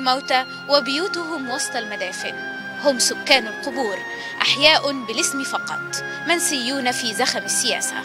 الموتى وبيوتهم وسط المدافن هم سكان القبور أحياء بالاسم فقط منسيون في زخم السياسة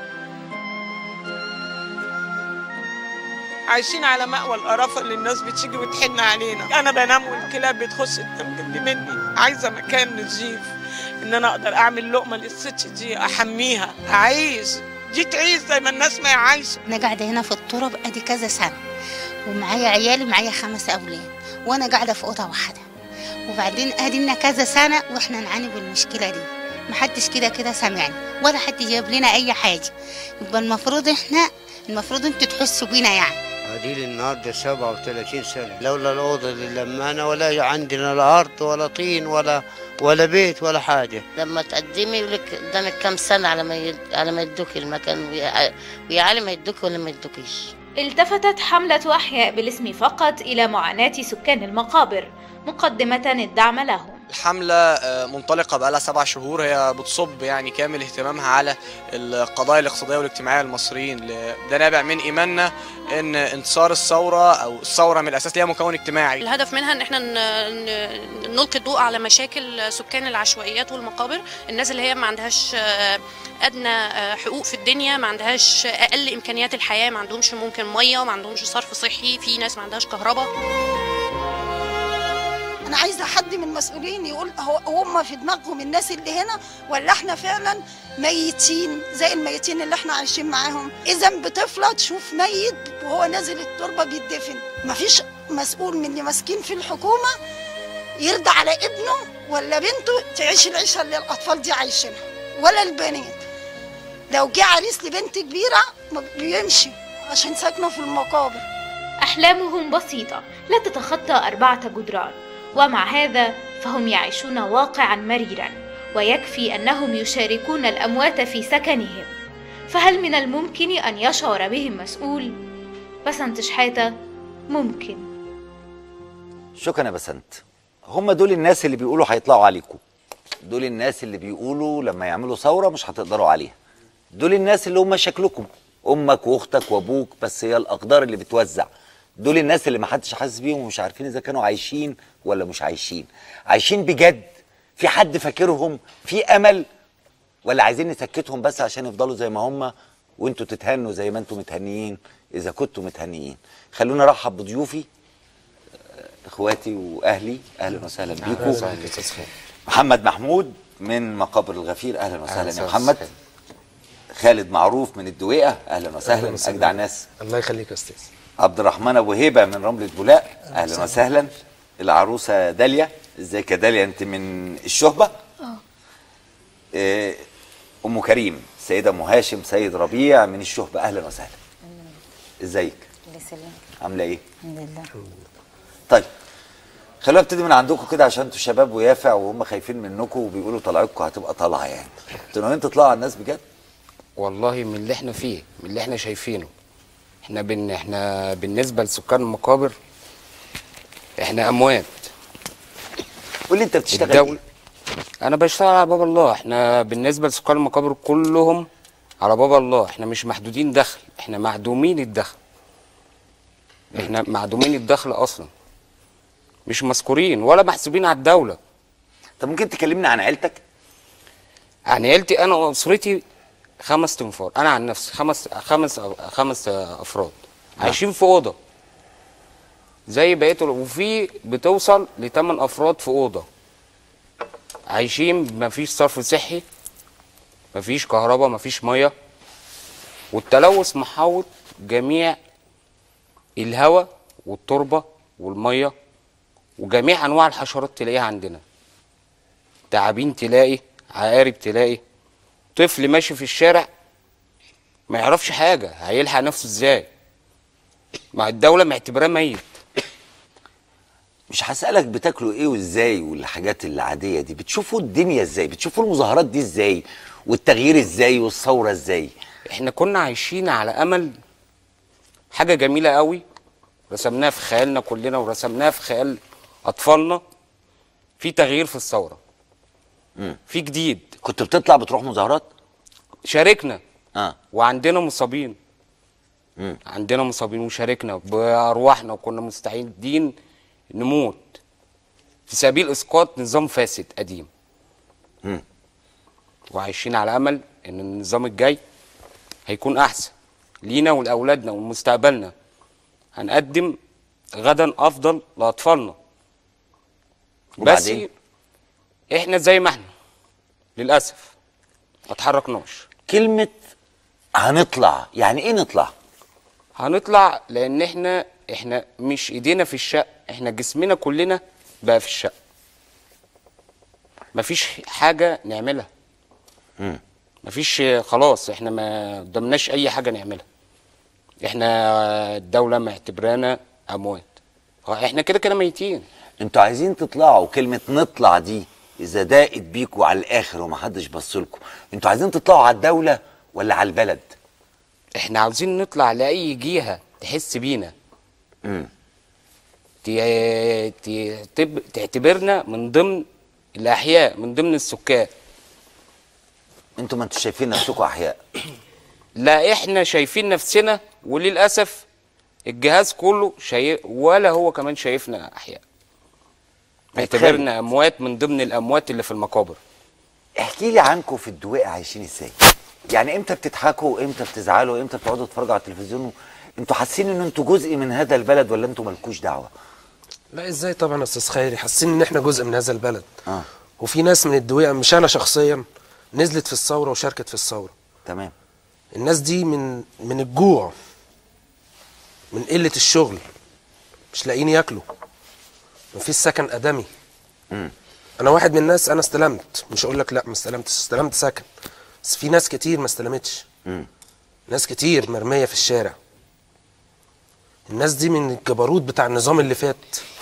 عايشين على مأوى القرافة اللي الناس بتيجي وتحن علينا أنا بنام والكلاب بتخش تنام جنب مني عايزة مكان نضيف إن أنا أقدر أعمل لقمة للست دي أحميها أعيش دي تعيش زي ما الناس ما هي عايشة انا قاعده هنا في التراب ادي كذا سنه ومعايا عيالي معايا خمس اولاد وانا قاعده في اوضه واحده وبعدين ادينا كذا سنه واحنا نعاني بالمشكله دي محدش كده كده سامعني ولا حد جاب لنا اي حاجه يبقى المفروض احنا المفروض انتوا تحسوا بينا يعني عديل النهارده 37 سنه لولا الاوضه اللي لمانا ولا عندنا لا ارض ولا طين ولا ولا بيت ولا حاجه لما تقدمي يقول لك قدامك كام سنه على ما يد... على ما يدوكي المكان ويا ويا عالم هيدوكي ولا ما يدوكيش التفتت حملة أحياء بالاسم فقط إلى معاناة سكان المقابر مقدمة الدعم لهم الحملة آه، منطلقة بقالها سبع شهور هي بتصب يعني كامل اهتمامها على القضايا الاقتصادية والاجتماعية للمصريين ل- ده نابع من إيماننا إن انتصار الثورة أو الثورة من الأساس ليها مكون اجتماعي الهدف منها ان احنا ن- ن- نلقي الضوء على مشاكل سكان العشوائيات والمقابر الناس اللي هي ما عندهاش آه، ادنى آه، حقوق في الدنيا ما عندهاش اقل امكانيات الحياه ما عندهمش ممكن ميه ما عندهمش صرف صحي في ناس ما عندهاش كهرباء انا عايزه حد من المسؤولين يقول هو هم في دماغهم الناس اللي هنا ولا احنا فعلا ميتين زي الميتين اللي احنا عايشين معاهم اذا بطفله تشوف ميت وهو نازل التربه بيدفن مفيش مسؤول من اللي ماسكين في الحكومه يرضى على ابنه ولا بنته تعيش العيشه اللي الاطفال دي عايشينها ولا البنات لو جه عريس لبنت كبيره ما بيمشي عشان ساكنه في المقابر أحلامهم بسيطة لا تتخطى أربعة جدران ومع هذا فهم يعيشون واقعا مريرا ويكفي أنهم يشاركون الأموات في سكنهم فهل من الممكن أن يشعر بهم مسؤول؟ بسنت شحاتة ممكن شكرا يا بسنت هم دول الناس اللي بيقولوا هيطلعوا عليكم دول الناس اللي بيقولوا لما يعملوا ثوره مش هتقدروا عليها دول الناس اللي هم شكلكم امك واختك وابوك بس هي الاقدار اللي بتوزع دول الناس اللي محدش حاسس بيهم ومش عارفين اذا كانوا عايشين ولا مش عايشين عايشين بجد في حد فاكرهم في امل ولا عايزين نسكتهم بس عشان يفضلوا زي ما هم وانتوا تتهنوا زي ما انتوا متهنيين اذا كنتوا متهنيين خلونا ارحب بضيوفي اخواتي واهلي اهلا وسهلا بيكم محمد محمود من مقابر الغفير اهلا وسهلا يا محمد خالد معروف من الدويقه اهلا وسهلا اجدع ناس الله يخليك يا استاذ عبد الرحمن ابو هيبه من رمله بولاق اهلا وسهلا العروسه داليا ازيك يا داليا انت من الشهبه آه، ام كريم سيده ام هاشم سيد ربيع من الشهبه اهلا وسهلا ازيك الله يسلمك عامله ايه الحمد لله طيب خلونا نبتدي من عندكم كده عشان انتوا شباب ويافع وهم خايفين منكم وبيقولوا طلعتكم هتبقى طالعه يعني انتوا ناويين تطلعوا على الناس بجد والله من اللي احنا فيه من اللي احنا شايفينه احنا بن احنا بالنسبه لسكان المقابر احنا اموات قول لي انت بتشتغل الدولة انا بشتغل على باب الله احنا بالنسبه لسكان المقابر كلهم على باب الله احنا مش محدودين دخل احنا معدومين الدخل احنا معدومين الدخل اصلا مش مذكورين ولا محسوبين على الدوله طب ممكن تكلمنا عن عيلتك عن عيلتي انا واسرتي خمس تنفار انا عن نفسي خمس خمس خمس افراد عايشين في اوضه زي بقيه ال- وفي بتوصل لثمان افراد في اوضه عايشين مفيش صرف صحي مفيش كهرباء مفيش ميه والتلوث محوط جميع الهواء والتربه والميه وجميع انواع الحشرات تلاقيها عندنا تعابين تلاقي عقارب تلاقي طفل ماشي في الشارع ما يعرفش حاجه هيلحق نفسه ازاي مع الدوله معتبراه ميت مش هسألك بتاكلوا ايه وازاي والحاجات العادية دي بتشوفوا الدنيا ازاي بتشوفوا المظاهرات دي ازاي والتغيير ازاي والثورة ازاي احنا كنا عايشين على امل حاجه جميله قوي رسمناها في خيالنا كلنا ورسمناها في خيال اطفالنا في تغيير في الثوره مم. في جديد كنت بتطلع بتروح مظاهرات شاركنا اه وعندنا مصابين مم. عندنا مصابين وشاركنا بارواحنا وكنا مستعدين نموت في سبيل اسقاط نظام فاسد قديم مم. وعايشين على امل ان النظام الجاي هيكون احسن لينا ولاولادنا ومستقبلنا هنقدم غدا افضل لاطفالنا بس وبعدين؟ احنا زي ما احنا للاسف ما اتحركناش كلمة هنطلع يعني ايه نطلع هنطلع لان احنا احنا مش ايدينا في الشق احنا جسمنا كلنا بقى في الشق مفيش حاجه نعملها مم. مفيش خلاص احنا ما قدامناش اي حاجه نعملها احنا الدوله معتبرانا اموات احنا كده كده ميتين انتوا عايزين تطلعوا كلمة نطلع دي اذا ضاقت بيكوا على الاخر ومحدش بصلكوا انتوا عايزين تطلعوا على الدولة ولا على البلد احنا عاوزين نطلع لاي جهه تحس بينا مم. ت- تعتب- تعتبرنا من ضمن الاحياء من ضمن السكان انتوا ما انتوا شايفين نفسكم احياء لا احنا شايفين نفسنا وللاسف الجهاز كله شايف ولا هو كمان شايفنا احياء اعتبرنا اموات من ضمن الاموات اللي في المقابر احكي لي عنكم في الدواء عايشين ازاي يعني امتى بتضحكوا امتى بتزعلوا امتى بتقعدوا تتفرجوا على التلفزيون انتوا حاسين ان انتوا جزء من هذا البلد ولا انتوا مالكوش دعوه لا ازاي طبعا يا استاذ خيري حاسين ان احنا جزء من هذا البلد اه وفي ناس من الدويقه مش انا شخصيا نزلت في الثوره وشاركت في الثوره تمام الناس دي من من الجوع من قله الشغل مش لاقيين ياكلوا مفيش سكن ادمي مم. انا واحد من الناس انا استلمت مش هقول لك لا ما استلمتش استلمت سكن بس في ناس كتير ما استلمتش مم. ناس كتير مرميه في الشارع الناس دي من الجبروت بتاع النظام اللي فات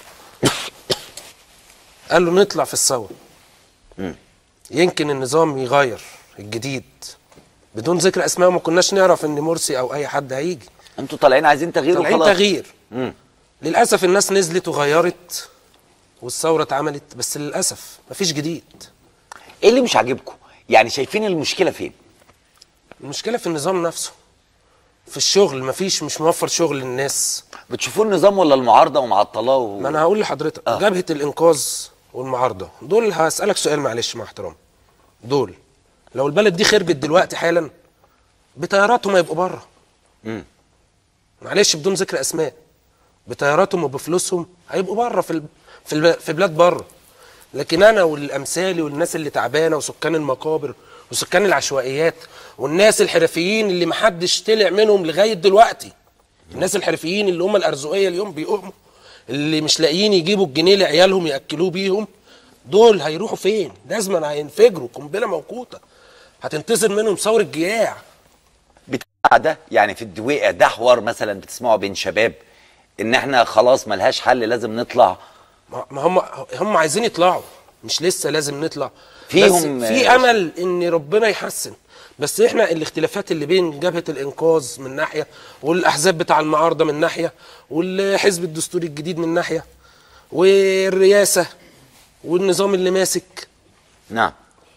قالوا نطلع في الثوره مم. يمكن النظام يغير الجديد بدون ذكر اسماء ما كناش نعرف ان مرسي او اي حد هيجي انتوا طالعين عايزين تغيير طالعين وخلاص تغيير مم. للاسف الناس نزلت وغيرت والثوره اتعملت بس للاسف مفيش جديد ايه اللي مش عاجبكم يعني شايفين المشكله فين المشكله في النظام نفسه في الشغل مفيش مش موفر شغل للناس بتشوفوا النظام ولا المعارضه ومعطلاه و... ما انا هقول لحضرتك آه. جبهه الانقاذ والمعارضه دول هسالك سؤال معلش مع احترام دول لو البلد دي خربت دلوقتي حالا بطياراتهم هيبقوا بره مم. معلش بدون ذكر اسماء بطياراتهم وبفلوسهم هيبقوا بره في ال... في, الب... في بلاد بره لكن انا والامثالي والناس اللي تعبانه وسكان المقابر وسكان العشوائيات والناس الحرفيين اللي محدش طلع منهم لغايه دلوقتي الناس الحرفيين اللي هم الارزقيه اليوم بيقوموا اللي مش لاقيين يجيبوا الجنيه لعيالهم ياكلوه بيهم دول هيروحوا فين لازم هينفجروا قنبله موقوته هتنتصر منهم ثوره جياع بتاع ده يعني في الدويقه ده حوار مثلا بتسمعوا بين شباب ان احنا خلاص ملهاش حل لازم نطلع ما ما هم هم عايزين يطلعوا مش لسه لازم نطلع فيهم- بس في امل ان ربنا يحسن بس احنا الاختلافات اللي بين جبهه الانقاذ من ناحيه والاحزاب بتاع المعارضه من ناحيه والحزب الدستوري الجديد من ناحيه والرئاسه والنظام اللي ماسك نعم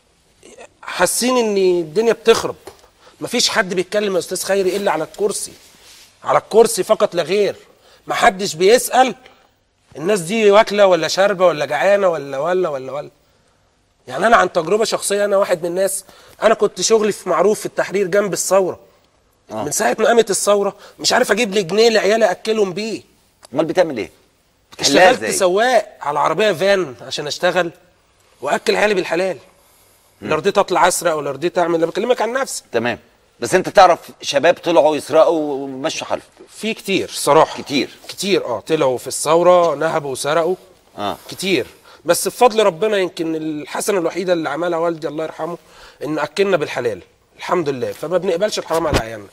حاسين ان الدنيا بتخرب مفيش حد بيتكلم يا استاذ خيري الا على الكرسي على الكرسي فقط لا غير محدش بيسال الناس دي واكله ولا شاربه ولا جعانه ولا ولا ولا ولا يعني انا عن تجربه شخصيه انا واحد من الناس انا كنت شغلي في معروف في التحرير جنب الثوره آه. من ساعه ما قامت الثوره مش عارف اجيب لي جنيه لعيالي اكلهم بيه امال بتعمل ايه بتحلها اشتغلت ازاي؟ سواق على عربيه فان عشان اشتغل واكل عيالي بالحلال لا رضيت اطلع اسرق ولا رضيت اعمل انا بكلمك عن نفسي تمام بس انت تعرف شباب طلعوا يسرقوا ومشوا حالهم في كتير صراحه كتير كتير اه طلعوا في الثوره نهبوا وسرقوا اه كتير بس بفضل ربنا يمكن الحسنه الوحيده اللي عملها والدي الله يرحمه ان اكلنا بالحلال الحمد لله فما بنقبلش الحرام على عيالنا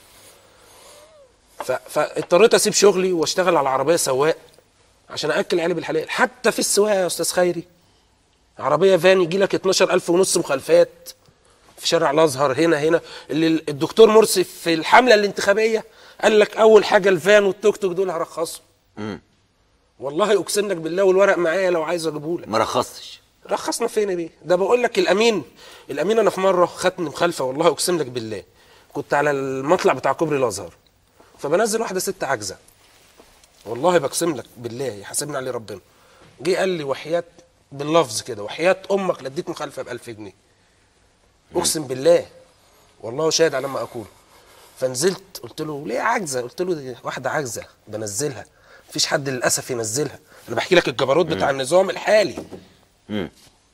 ف- فاضطريت اسيب شغلي واشتغل على عربيه سواق عشان اكل عيالي بالحلال حتى في السواقه يا استاذ خيري عربيه فان يجي لك 12000 ونص مخالفات في شارع الازهر هنا هنا اللي الدكتور مرسي في الحمله الانتخابيه قال لك اول حاجه الفان والتوك توك دول هرخصهم مم. والله اقسم لك بالله والورق معايا لو عايز اجيبه لك ما رخصتش رخصنا فين يا بيه ده بقول لك الامين الامين انا في مره خدني مخالفه والله اقسم لك بالله كنت على المطلع بتاع كوبري الازهر فبنزل واحده ست عجزه والله بقسم لك بالله يحاسبني عليه ربنا جه قال لي وحياه باللفظ كده وحياه امك لديك مخالفه ب 1000 جنيه اقسم بالله والله شاهد على ما اقول فنزلت قلت له ليه عاجزه قلت له دي واحده عاجزه بنزلها مفيش حد للاسف ينزلها انا بحكي لك الجبروت بتاع النظام الحالي مم.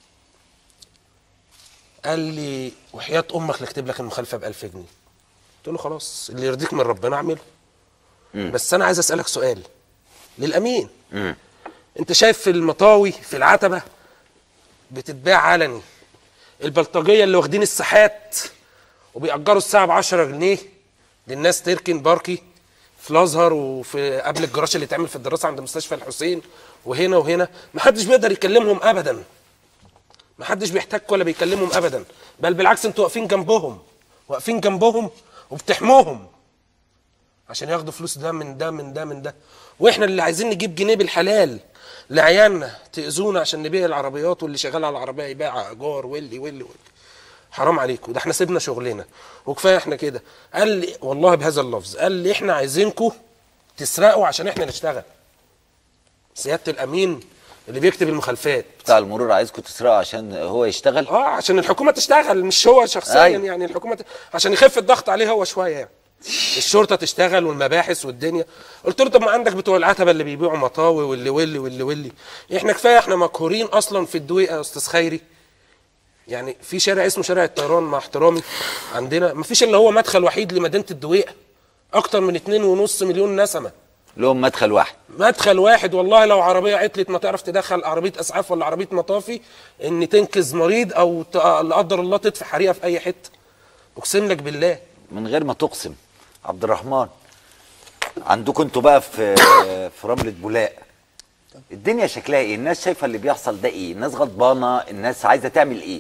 قال لي وحياه امك اللي اكتب لك المخالفه ب 1000 جنيه قلت له خلاص اللي يرضيك من ربنا اعمله مم. بس انا عايز اسالك سؤال للامين مم. انت شايف في المطاوي في العتبه بتتباع علني البلطجيه اللي واخدين الساحات وبيأجروا الساعه ب 10 جنيه للناس تركن باركي في الازهر وفي قبل الجراج اللي اتعمل في الدراسه عند مستشفى الحسين وهنا وهنا محدش بيقدر يكلمهم ابدا محدش بيحتك ولا بيكلمهم ابدا بل بالعكس انتوا واقفين جنبهم واقفين جنبهم وبتحموهم عشان ياخدوا فلوس ده من ده من ده من ده واحنا اللي عايزين نجيب جنيه بالحلال لعيالنا تاذونا عشان نبيع العربيات واللي شغال على العربيه يبيع ايجار واللي واللي واللي حرام عليكم ده احنا سيبنا شغلنا وكفايه احنا كده قال لي والله بهذا اللفظ قال لي احنا عايزينكم تسرقوا عشان احنا نشتغل سياده الامين اللي بيكتب المخالفات بتاع المرور عايزكم تسرقوا عشان هو يشتغل اه عشان الحكومه تشتغل مش هو شخصيا أيوة. يعني الحكومه ت... عشان يخف الضغط عليه هو شويه يعني الشرطه تشتغل والمباحث والدنيا قلت له طب ما عندك بتوع العتبه اللي بيبيعوا مطاوي واللي واللي واللي واللي احنا كفايه احنا مقهورين اصلا في الدويقه يا استاذ خيري يعني في شارع اسمه شارع الطيران مع احترامي عندنا ما فيش الا هو مدخل وحيد لمدينه الدويقه اكتر من 2.5 مليون نسمه لهم مدخل واحد مدخل واحد والله لو عربيه عطلت ما تعرف تدخل عربيه اسعاف ولا عربيه مطافي ان تنقذ مريض او ت- لا قدر الله تطفي حريقه في اي حته اقسم لك بالله من غير ما تقسم عبد الرحمن عندكم انتوا بقى في في رملة بولاق الدنيا شكلها ايه الناس شايفه اللي بيحصل ده ايه الناس غضبانه الناس عايزه تعمل ايه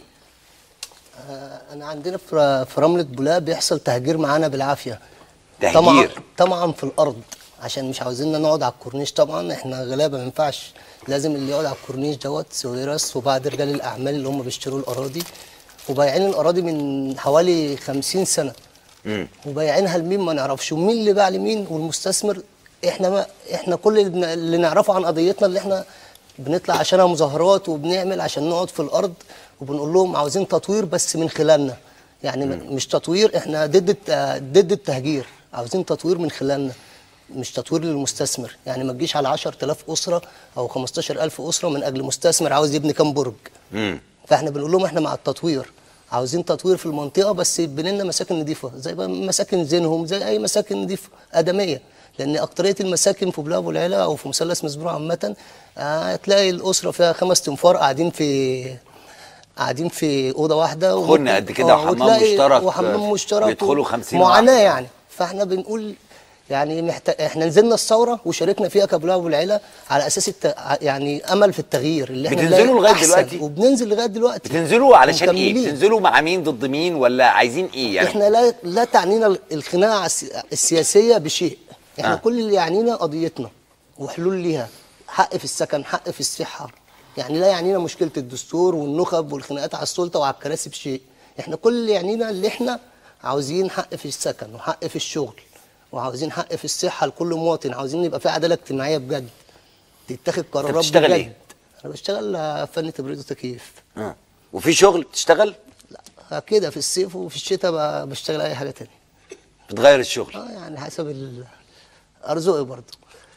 انا عندنا في في رمله بولاق بيحصل تهجير معانا بالعافيه تهجير؟ طبعا طبعا في الارض عشان مش عاوزيننا نقعد على الكورنيش طبعا احنا غلابه ما ينفعش لازم اللي يقعد على الكورنيش دوت سويرس وبعد رجال الاعمال اللي هم بيشتروا الاراضي وبايعين الاراضي من حوالي 50 سنه مم. وبايعينها لمين ما نعرفش ومين اللي باع لمين والمستثمر احنا ما احنا كل اللي بن- اللي نعرفه عن قضيتنا اللي احنا بنطلع عشانها مظاهرات وبنعمل عشان نقعد في الارض وبنقول لهم عاوزين تطوير بس من خلالنا يعني م- مش تطوير احنا ضد الت- ضد التهجير عاوزين تطوير من خلالنا مش تطوير للمستثمر يعني ما تجيش على 10000 اسره او 15000 اسره من اجل مستثمر عاوز يبني كام برج مم. فاحنا بنقول لهم احنا مع التطوير عاوزين تطوير في المنطقه بس يبني لنا مساكن نظيفه زي بقى مساكن زينهم زي اي مساكن نظيفه ادميه لان اكتريه المساكن في بلاد ابو العلا او في مثلث مسبوع عامه آه، هتلاقي الاسره فيها خمس تنفار قاعدين في قاعدين في اوضه واحده خن وممكن- قد كده آه، وحمام وتلاقي- مشترك، وحمام مشترك بيدخلوا و- 50 معاناه واحد. يعني فاحنا بنقول يعني محتاج احنا نزلنا الثوره وشاركنا فيها كبلاء ابو العلا على اساس الت... يعني امل في التغيير اللي احنا بتنزلوا نلاقي لغاية أحسن، دلوقتي؟ وبننزل لغايه دلوقتي بتنزلوا علشان ايه ومكملين. بتنزلوا مع مين ضد مين ولا عايزين ايه يعني احنا لا لا تعنينا الخناقه الس- السياسيه بشيء احنا آه. آه. كل اللي يعنينا قضيتنا وحلول ليها حق في السكن حق في الصحه يعني لا يعنينا مشكله الدستور والنخب والخناقات على السلطه وعلى الكراسي بشيء احنا كل اللي يعنينا اللي احنا عاوزين حق في السكن وحق في الشغل وعاوزين حق في الصحه لكل مواطن عاوزين يبقى في عداله اجتماعيه بجد تتخذ قرارات بتشتغل بجد إيه؟ انا بشتغل آه، فن تبريد وتكييف آه. وفي شغل بتشتغل آه، كده في الصيف وفي الشتاء ب- بشتغل اي حاجه تانية بتغير الشغل اه يعني حسب ال- ارزقي برضه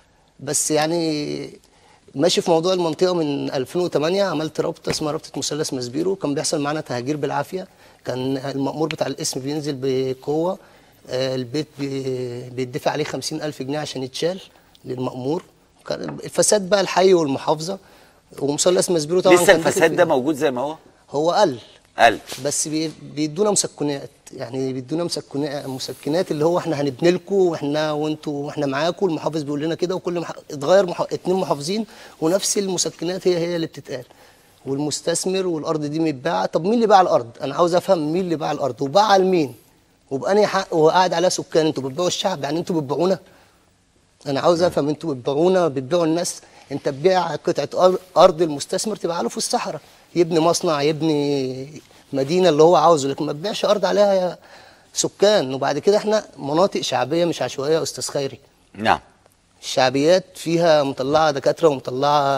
بس يعني ماشي في موضوع المنطقه من 2008 عملت رابطه اسمها رابطه مثلث مسبيرو كان بيحصل معانا تهجير بالعافيه كان المأمور بتاع القسم بينزل بقوه آه، البيت بي- بيدفع عليه 50000 جنيه عشان يتشال للمأمور كان الفساد بقى الحي والمحافظه ومثلث مسبيرو طبعا لسه كان داخل الفساد في- ده موجود زي ما هو هو قل قال بس بي- بيدونا مسكنات يعني بيدونا مسكنات مسكنات اللي هو احنا هنبني لكم واحنا وانتوا واحنا معاكم المحافظ بيقول لنا كده وكل مح... اتغير مح... اتنين محافظين ونفس المسكنات هي هي اللي بتتقال والمستثمر والارض دي متباعه طب مين اللي باع الارض؟ انا عاوز افهم مين اللي باع الارض وباعها لمين؟ وبأنهي حق وهو قاعد عليها سكان انتوا بتبيعوا الشعب يعني انتوا بتبيعونا؟ انا عاوز افهم انتوا بتبيعونا بتبيعوا الناس انت تبيع قطعه أر- ارض المستثمر تبقى له في الصحراء يبني مصنع يبني مدينه اللي هو عاوزه لكن ما تبيعش ارض عليها سكان وبعد كده احنا مناطق شعبيه مش عشوائيه يا استاذ خيري نعم الشعبيات فيها مطلعه دكاتره ومطلعه طبعا.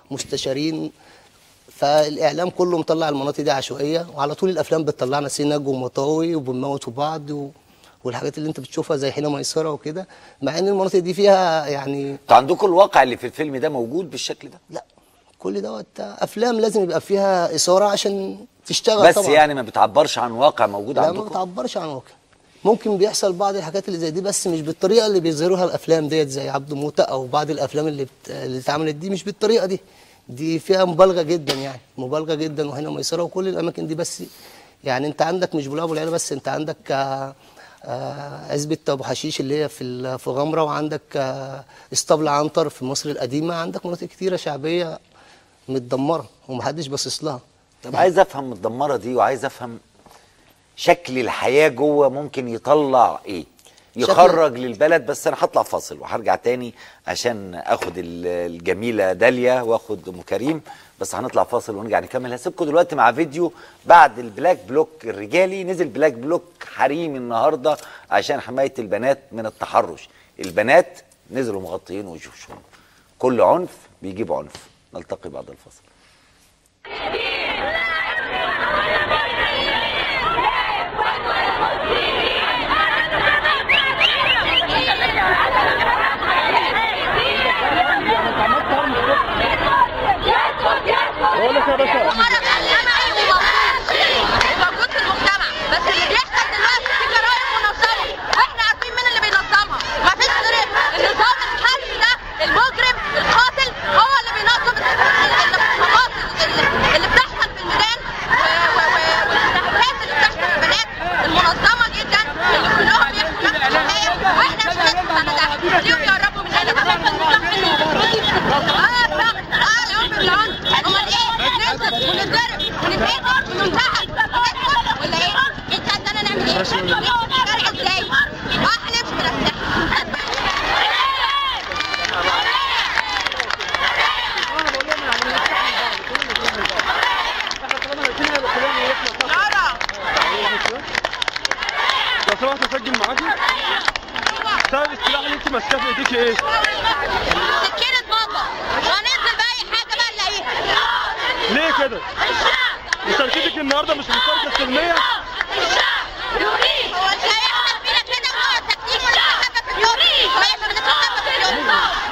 مستشارين فالاعلام كله مطلع المناطق دي عشوائيه وعلى طول الافلام بتطلعنا سنج ومطاوي وبنموتوا بعض و... والحاجات اللي انت بتشوفها زي حين ميسره وكده مع ان المناطق دي فيها يعني انتوا عندكم الواقع اللي في الفيلم ده موجود بالشكل ده لا كل دوت افلام لازم يبقى فيها اثاره عشان تشتغل بس طبعا يعني ما بتعبرش عن واقع موجود لا ما عندكم بتعبرش عن واقع ممكن بيحصل بعض الحاجات اللي زي دي بس مش بالطريقه اللي بيظهروها الافلام ديت زي عبد موته او بعض الافلام اللي بت... اللي اتعملت دي مش بالطريقه دي دي فيها مبالغه جدا يعني مبالغه جدا وهنا ميسره وكل الاماكن دي بس يعني انت عندك مش بلعب العيله بس انت عندك آه، آه، عزبة ابو حشيش اللي هي في ال- في غمره وعندك آه، اسطبل عنتر في مصر القديمه عندك مناطق كتيره شعبيه متدمره ومحدش باصص لها طب عايز افهم الدماره دي وعايز افهم شكل الحياه جوه ممكن يطلع ايه يخرج للبلد بس انا هطلع فاصل وهرجع تاني عشان اخد ال- الجميله داليا واخد ام كريم بس هنطلع فاصل ونرجع نكمل هسيبكم دلوقتي مع فيديو بعد البلاك بلوك الرجالي نزل بلاك بلوك حريمي النهارده عشان حمايه البنات من التحرش البنات نزلوا مغطيين وشوشهم كل عنف بيجيب عنف نلتقي بعد الفاصل موجود في المجتمع بس اللي بيحصل دلوقتي في جرائم منظمه واحنا عارفين مين اللي بينظمها مفيش غير النظام الحربي ده المجرم القاتل هو اللي بينظم المقاصد اللي- اللي بتحصل في الميدان و- و- و- والانتهاكات اللي بتحصل في البنات المنظمه جدا اللي كلهم بيحكوا نفس الحكايه واحنا مش هنسمع ده اليوم يقربوا مننا بس احنا النظام حلو اه الضغط اه العنف بالعنف امال ايه ننزل ونتضرب ونتهاجم وننتحر نسكت ولا ايه؟ انت عايزانا نعمل ايه؟ نمشي في الشارع ازاي؟ اه هنمشي بنفسنا لو سمحت اسجل معاكي سبب السلاح اللي انت ماسكاه في ايديكي ايه؟ سكينة بابا وهننزل بأي حاجة بقى نلاقيها ليه كده؟ مشاركتك النهارده مش مشاركه سلميه؟ هو انت هيحصل فينا كده وهو ساكتين ولا حاجة في اليوم؟ ما احنا بنتخبى في اليوم